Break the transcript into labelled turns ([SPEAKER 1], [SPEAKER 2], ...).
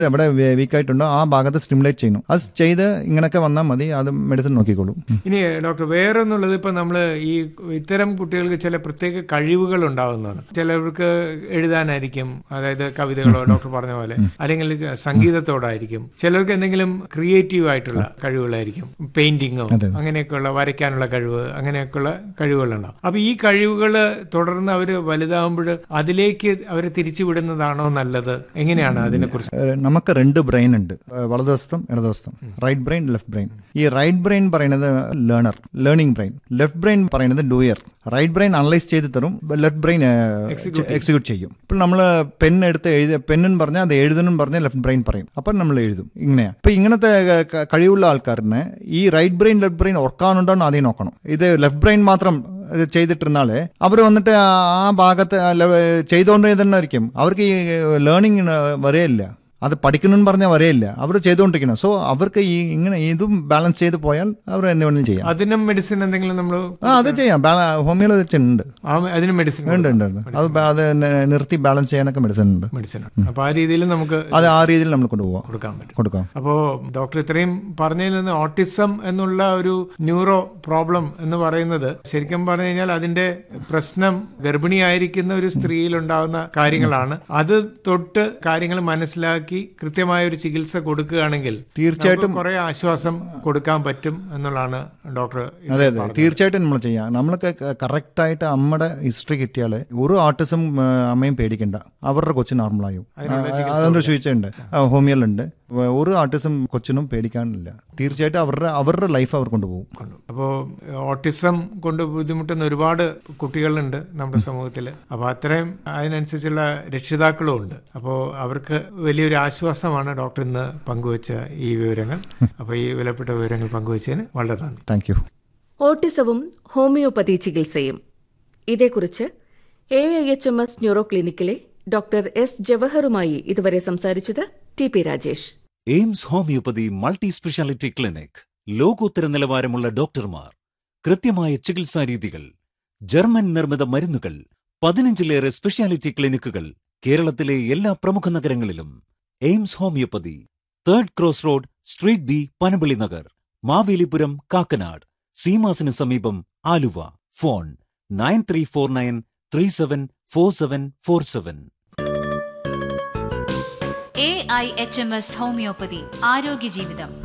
[SPEAKER 1] എവിടെ വീക്കായിട്ടുണ്ടോ ആ ഭാഗത്ത് സ്റ്റിമുലേറ്റ് ചെയ്യണം അത് ചെയ്ത് ഇങ്ങനെയൊക്കെ വന്നാൽ മതി അത് മെഡിസിൻ നോക്കിക്കോളും
[SPEAKER 2] ഇനി ഡോക്ടർ വേറൊന്നുള്ളത് ഇപ്പൊ നമ്മൾ ഈ ഇത്തരം കുട്ടികൾക്ക് ചില പ്രത്യേക കഴിവുകൾ ഉണ്ടാകുന്നതാണ് ചിലർക്ക് എഴുതാനായിരിക്കും അതായത് കവിതകളോ ഡോക്ടർ പറഞ്ഞ പോലെ അല്ലെങ്കിൽ സംഗീതത്തോടായിരിക്കും ചിലർക്ക് എന്തെങ്കിലും ക്രിയേറ്റീവ് ആയിട്ടുള്ള കഴിവുകളായിരിക്കും പെയിന്റിങ്ങോ അങ്ങനെയൊക്കെയുള്ള വരയ്ക്കാനുള്ള കഴിവ് അങ്ങനെയൊക്കെയുള്ള കഴിവുകളുണ്ടാവും അപ്പൊ ഈ കഴിവുകൾ തുടർന്ന് അവർ വലുതാകുമ്പോൾ അതിലേക്ക് അവരെ തിരിച്ചു വിടുന്നതാണോ നല്ലത് എങ്ങനെയാണ് അതിനെക്കുറിച്ച്
[SPEAKER 1] ഏഹ് നമുക്ക് രണ്ട് ബ്രെയിൻ ഉണ്ട് ഏഹ് വലതുവശത്തും ഇടതുവശത്തും റൈറ്റ് ബ്രെയിൻ ലെഫ്റ്റ് ബ്രെയിൻ ഈ റൈറ്റ് ബ്രെയിൻ പറയുന്നത് learner learning brain left brain പറയുന്നത് ഡൂയർ റൈറ്റ് ബ്രെയിൻ അനലൈസ് ചെയ്ത് തരും ലെഫ്റ്റ് ബ്രെയിൻ എക്സിക്യൂട്ട് ചെയ്യും ഇപ്പോൾ നമ്മൾ പെൻ എടുത്ത് എഴുതി പെണ്ണെന്ന് പറഞ്ഞാൽ അത് എഴുതണം പറഞ്ഞാൽ ലെഫ്റ്റ് ബ്രെയിൻ പറയും അപ്പം നമ്മൾ എഴുതും ഇങ്ങനെയാ ഇപ്പൊ ഇങ്ങനത്തെ ക- ക- കഴിവുള്ള ആൾക്കാരന് ഈ റൈറ്റ് ബ്രെയിൻ ലെഫ്റ്റ് ബ്രെയിൻ ഓർക്കാനുണ്ടോ എന്ന് ആദ്യം നോക്കണം ഇത് ലെഫ്റ്റ് ബ്രെയിൻ മാത്രം ഇത് ചെയ്തിട്ടിരുന്നാല് അവർ വന്നിട്ട് ആ ആ ഭാഗത്ത് ചെയ്തുകൊണ്ട് തന്നെ ആയിരിക്കും അവർക്ക് ഈ ലേണിംഗ് വരെയില്ല അത് പഠിക്കണമെന്ന് പറഞ്ഞാൽ വരെയില്ല അവർ ചെയ്തുകൊണ്ടിരിക്കണം സോ അവർക്ക് ഈ ഇങ്ങനെ ഇതും ബാലൻസ് ചെയ്ത് പോയാൽ അവർ എന്ത് വേണമെങ്കിലും ചെയ്യാം
[SPEAKER 2] അതിനും മെഡിസിൻ എന്തെങ്കിലും നമ്മൾ
[SPEAKER 1] ആ അത് ചെയ്യാം ഹോമിയോളജി ഉണ്ട്
[SPEAKER 2] അതിനും മെഡിസിൻ
[SPEAKER 1] ഉണ്ട് ഉണ്ട് ഉണ്ട് അത് ബാ- അത് ന- നിർത്തി ബാലൻസ് ചെയ്യാനൊക്കെ മെഡിസിൻ ഉണ്ട്
[SPEAKER 2] മെഡിസിൻ അപ്പൊ ആ രീതിയിൽ നമുക്ക്
[SPEAKER 1] അത് ആ രീതിയിൽ നമ്മൾ കൊണ്ടുപോകാം
[SPEAKER 2] കൊടുക്കാൻ പറ്റും
[SPEAKER 1] കൊടുക്കാം
[SPEAKER 2] അപ്പോ ഡോക്ടർ ഇത്രയും പറഞ്ഞതിൽ നിന്ന് ഓട്ടിസം എന്നുള്ള ഒരു ന്യൂറോ പ്രോബ്ലം എന്ന് പറയുന്നത് ശരിക്കും പറഞ്ഞു കഴിഞ്ഞാൽ അതിന്റെ പ്രശ്നം ഗർഭിണിയായിരിക്കുന്ന ഒരു സ്ത്രീയിൽ ഉണ്ടാകുന്ന കാര്യങ്ങളാണ് അത് തൊട്ട് കാര്യങ്ങൾ മനസ്സിലാക്കി കൃത്യമായ ഒരു ചികിത്സ കൊടുക്കുകയാണെങ്കിൽ
[SPEAKER 1] തീർച്ചയായിട്ടും
[SPEAKER 2] കുറെ ആശ്വാസം കൊടുക്കാൻ പറ്റും എന്നുള്ളതാണ് ഡോക്ടർ
[SPEAKER 1] അതെ അതെ തീർച്ചയായിട്ടും നമ്മൾ ചെയ്യാം നമ്മൾക്ക് കറക്റ്റായിട്ട് അമ്മയുടെ ഹിസ്റ്ററി കിട്ടിയാൽ ഒരു ആർട്ടിസം അമ്മയും പേടിക്കണ്ട അവരുടെ കൊച്ചു നോർമലായും അതൊരു ചോദിച്ചുണ്ട് ഹോമിയോയിലുണ്ട് ഒരു ആർട്ടിസം കൊച്ചിനും പേടിക്കാനില്ല തീർച്ചയായിട്ടും അവരുടെ അവരുടെ ലൈഫ് അവർ കൊണ്ടുപോകും
[SPEAKER 2] അപ്പോൾ ഓട്ടിസം കൊണ്ട് ബുദ്ധിമുട്ടുന്ന ഒരുപാട് കുട്ടികളുണ്ട് നമ്മുടെ സമൂഹത്തിൽ അപ്പോൾ അത്രയും അതിനനുസരിച്ചുള്ള രക്ഷിതാക്കളും ഉണ്ട് അപ്പോൾ അവർക്ക് വലിയൊരു ആശ്വാസമാണ് ഡോക്ടർ ഇന്ന് പങ്കുവച്ച ഈ വിവരങ്ങൾ അപ്പോൾ ഈ വിലപ്പെട്ട വിവരങ്ങൾ പങ്കുവച്ചതിന് വളരെ നന്ദി
[SPEAKER 1] താങ്ക് യു
[SPEAKER 3] ഓട്ടിസവും ഹോമിയോപ്പതി ചികിത്സയും ഇതേക്കുറിച്ച് A I H M S neuro ക്ലിനിക്കിലെ ഡോക്ടർ എസ് ജവഹറുമായി ഇതുവരെ സംസാരിച്ചത് T P Rajesh
[SPEAKER 4] AIMS homeopathy multi speciality clinic ലോകോത്തര നിലവാരമുള്ള ഡോക്ടർമാർ കൃത്യമായ ചികിത്സാ രീതികൾ ജർമ്മൻ നിർമ്മിത മരുന്നുകൾ പതിനഞ്ചിലേറെ സ്പെഷ്യാലിറ്റി ക്ലിനിക്കുകൾ കേരളത്തിലെ എല്ലാ പ്രമുഖ നഗരങ്ങളിലും AIMS homeopathy third cross road street B Panampilly Nagar Mavelipuram Kakkanad സീമാസിന് സമീപം Aluva phone nine three four nine three seven four seven four seven
[SPEAKER 5] A I H M S homeopathy ആരോഗ്യ ജീവിതം